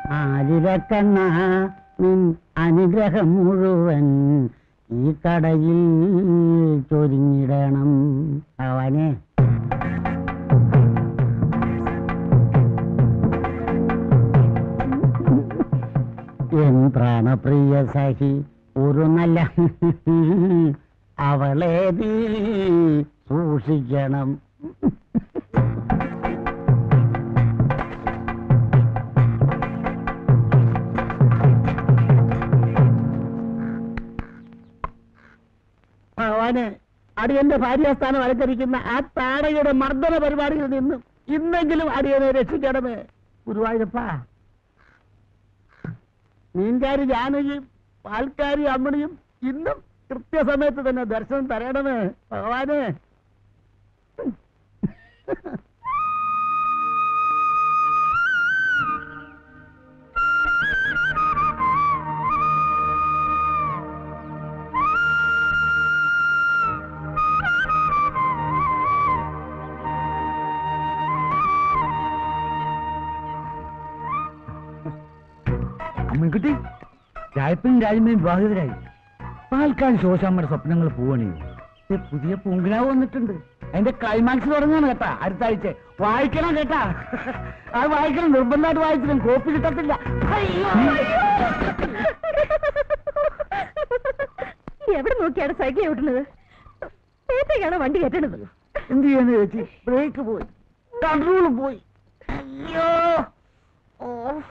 ആതിരക്കണ്ണ നിൻ അനുഗ്രഹം മുഴുവൻ ഈ കടയിൽ ചൊരിഞ്ഞിടണം ഭഗവാനെ എൻ പ്രാണപ്രിയ സഖി ഒരു നല്ല അവളെ നീ സൂക്ഷിക്കണം ഭഗവാനെ അടിയന്റെ ഭാര്യാസ്ഥാനം അലങ്കരിക്കുന്ന ആ താടയുടെ മർദ്ദന പരിപാടിയിൽ നിന്നും ഇന്നെങ്കിലും അടിയനെ രക്ഷിക്കണമേ ഗുരുവായൂരപ്പ മീൻകാരി ജാനകിയും പാൽക്കാരി അമ്മണിയും ഇന്നും കൃത്യസമയത്ത് തന്നെ ദർശനം തരണമേ ഭഗവാനെ അമ്മൻകുട്ടി രായപ്പനും രാജമ്മയും വിവാഹിതരായി പാൽക്കാൽ ശോശാമ്മയുടെ സ്വപ്നങ്ങൾ പോവണേ ദേ പുതിയ പൂങ്കിനാവ് വന്നിട്ടുണ്ട് അതിന്റെ ക്ലൈമാക്സ് തുടങ്ങാണ് കേട്ടാ അടുത്ത ആഴ്ച വായിക്കണം കേട്ടാ അത് വായിക്കണം നിർബന്ധമായിട്ട് വായിച്ചിട്ടും കോപ്പി കിട്ടത്തില്ല അയ്യോ, എവിടെ നോക്കിയാണ് സൈക്കിൾ ഓട്ടുന്നത് ഏത്തേക്കാണ് വണ്ടി കെട്ടണത് എന്ത് ചെയ്യാന്ന് ചേച്ചി ബ്രേക്ക് പോയി കൺട്രോൾ പോയി അയ്യോ ഓ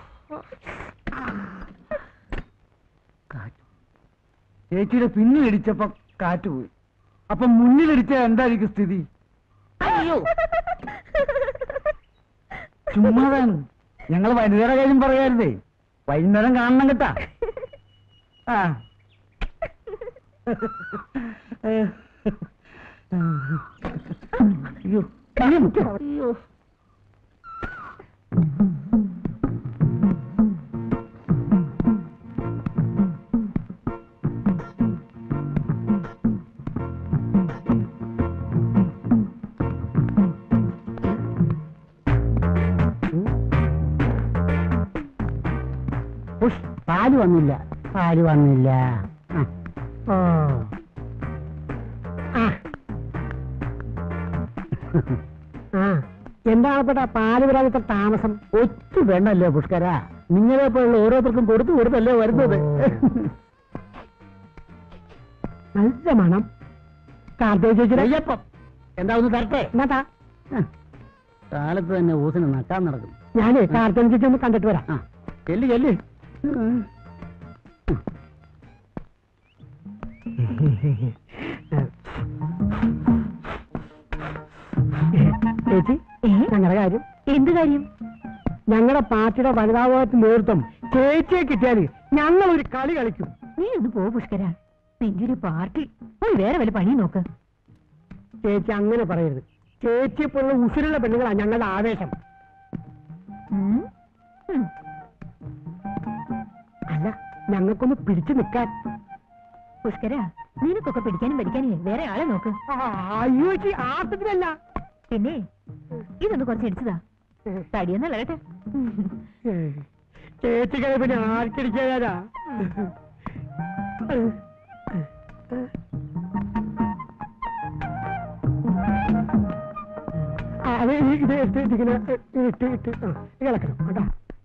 കാറ്റ് ചേച്ചിയുടെ പിന്നിൽ ഇടിച്ചപ്പോ കാറ്റ് പോയി അപ്പൊ മുന്നിലിടിച്ച എന്തായിരിക്കും സ്ഥിതി അയ്യോ ചുമ്മാതാണ് ഞങ്ങൾ വനിതയുടെ കാര്യം പറയാരുതേ വൈകുന്നേരം കാണണം കേട്ടാ ആ അയ്യോ അയ്യോ ഉഷ്, പാല് വന്നില്ല പാല് വന്നില്ല ആ. ഓ ആ. ആ എന്താണ് പെട്ട പാല് വരാൻ ഇത്ര താമസം ഒറ്റ വേണല്ലേ പുഷ്കര നിങ്ങളെ പോലുള്ള ഓരോരുത്തർക്കും കൊടുത്തു കൊടുത്തല്ലേ വരുന്നത് നല്ല മണം കാർത്തേച്ചപ്പം എന്താ ഒന്ന് തരട്ടെ എന്നാ കാലത്ത് തന്നെ ഊസിന് നട്ടാൻ നടക്കും ഞാനേ കാർത്തേൻ ചേച്ചി ഒന്ന് കണ്ടിട്ട് വരാം ആ ചെല്ലി ചെല്ലി ചേച്ചി ഞങ്ങളുടെ കാര്യം എന്ത് കാര്യം ഞങ്ങളുടെ പാർട്ടിയുടെ വനിതാഭവത്തിന് നേതൃത്വം ചേച്ചിയെ കിട്ടിയാൽ ഞങ്ങൾ ഒരു കളി കളിക്കും നീ ഒന്ന് പോ പുഷ്കര നിന്റെ ഒരു പാർട്ടി പോയി വേറെ വല്ല പണി നോക്ക് ചേച്ചി അങ്ങനെ പറയരുത് ചേച്ചിയെ പോലുള്ള ഉസിരുള്ള പെണ്ണുങ്ങളാണ് ഞങ്ങളുടെ ആവേശം ഉം. ഉം. അല്ല ഞങ്ങൾക്കൊന്ന് പിടിച്ചു നിൽക്കാൻ പുഷ്കര നിനക്കൊക്കെ പിടിക്കാനും പഠിക്കാനും വേറെ ആളെ നോക്ക് അയ്യോ ചേച്ചി ആട്ടത്തിലല്ല പിന്നെ ഇതൊന്ന് കുറച്ച് ഇടിച്ചതാ തടിയൊന്നല്ല കേട്ടെ ചേച്ചികളെ പിന്നെ ആർക്കടിക്കാനാ അത് ഈ- ഇത് എടുത്ത് ഇതിങ്ങനെ ഇട്ട് ഇട്ട് ആ ഇത് ഇളക്കണം കേട്ടോ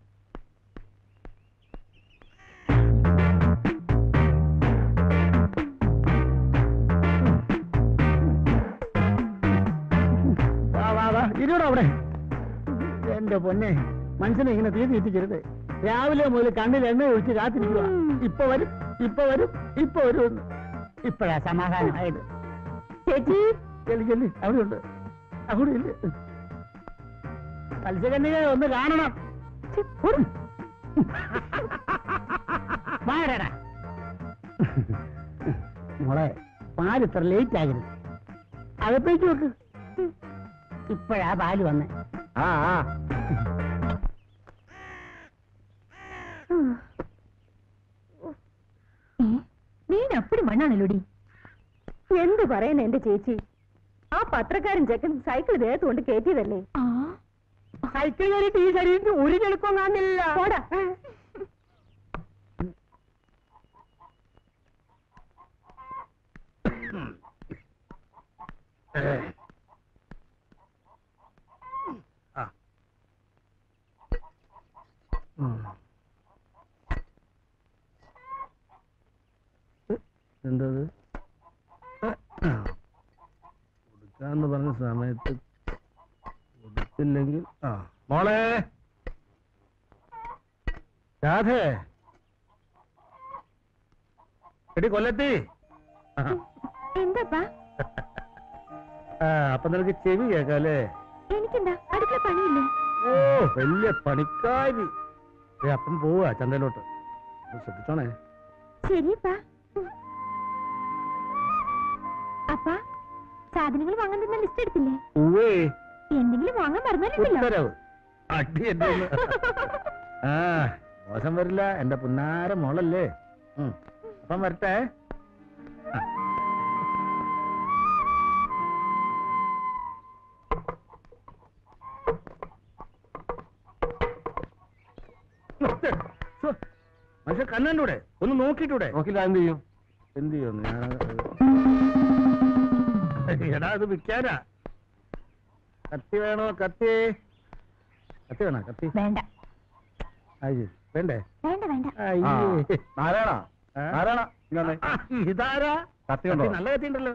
വാ വാ വാ ഇരുവിടെ അവിടെ എന്റെ പൊന്നെ മനുഷ്യനെ ഇങ്ങനെ തീ തീറ്റിക്കരുത് രാവിലെ മുതൽ കണ്ണിൽ എണ്ണ ഒഴിച്ച് കാത്തിരിക്കുക ഇപ്പൊ വരും ഇപ്പൊ വരും ഇപ്പൊ വരും എന്ന്. ഇപ്പഴാ സമാധാനമായത് ചേച്ചി ചെല്ലി ചെല്ലി അവിടെയുണ്ട് അവിടെ ഇല്ല മത്സ്യകന്യക ഒന്ന് കാണണം ഛെ, ഓടും. മാറടാ മോളെ പാല് ഇത്ര ലേറ്റ് ആകരുത് അകത്തേക്ക് വെക്ക് ഇപ്പോഴാ പാല് വന്നേ ആ ആ ഏ, നീ അപ്പടി മണ്ണാണല്ലോടി എന്ത് പറയുന്ന എന്റെ ചേച്ചി ആ പത്രക്കാരൻ ചെക്കൻ സൈക്കിൾ ദേഹത്ത് കൊണ്ട് കയറ്റിയതല്ലേ സൈക്കിൾ കയറിയിട്ട് ഈ ശരീരത്തിൽ ഒരു ചെളുപ്പം കാണില്ല പോടാ. എന്തത് കൊടുക്കാന്ന് പറഞ്ഞ സമയത്ത് കൊടുത്തില്ലെങ്കിൽ ആ മോളെ രാധേ എടി കൊല്ലത്തി ആ. എന്താപ്പാ ആ അപ്പൊ നിനക്ക് ചെവി കേക്കാല്ലേ എനിക്കെന്താ അടുക്കള പണിയില്ലേ ഓ വലിയ പണിക്കാരി ഏ, അപ്പം പോവാ ചന്തയിലോട്ട് ഒന്ന് ശ്രദ്ധിച്ചോണേ ശരിയപ്പാ അപ്പാ സാധനങ്ങൾ വാങ്ങാൻ തന്ന ലിസ്റ്റ് എടുത്തില്ലേ ഉവ്വേ എന്തെങ്കിലും വാങ്ങാൻ മറന്നാലുണ്ടല്ലോ ഉത്തരവ് അടി എന്റെ ഒന്ന്. ആ മോശം വരില്ല എന്റെ പുന്നാര മോളല്ലേ ഉം. അപ്പം വരട്ടെ ആ. ഛോ, മനുഷ്യ കണ്ണൂടെ ഒന്ന് നോക്കിട്ടൂടെ നോക്കില്ല എന്ത് ചെയ്യും എന്ത് ചെയ്യുന്നു ഞാൻ എടാ അത് വിൽക്കാനാ കത്തി വേണോ കത്തി കത്തി വേണോ കത്തി വേണ്ട അത് ശരി. വേണ്ടേ വേണ്ട വേണ്ട അയ്യേ. നാരായണ ആ? നാരായണ ഇങ്ങനെ ആ, ഇതാരാ കത്തി ഉണ്ടോ? കത്തി, നല്ല കത്തി ഉണ്ടല്ലോ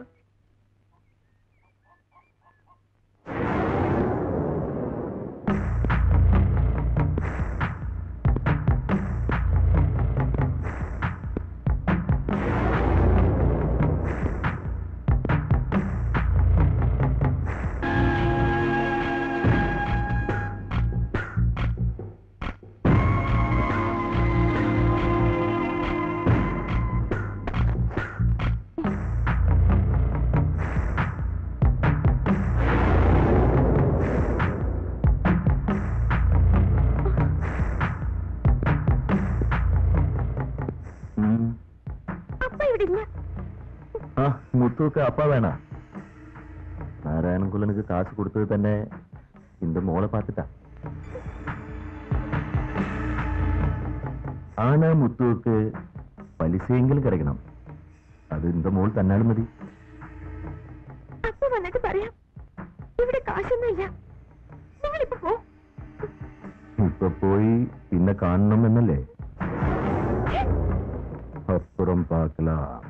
അപ്പ ഇവിടെ ഇല്ല ആ മുത്തുക്ക് அப்பா வேணா நாராயணகுலனுக்கு காசு கொடுத்தது തന്നെ இந்த മോളെ பார்த்துட்டா ആണാ മുത്തുക്ക് പലിശയെങ്കിലും കിടക്കണം അത് இந்த മോൾ തന്നാലും മതി അപ്പ വന്നിട്ട് പറയാം ഇവിടെ കാശൊന്നുമില്ല നിങ്ങളിപ്പോ പോ ഇപ്പൊ പോയി പിന്നെ കാണണം എന്നല്ലേ അപ്പുറം പാക്കലാം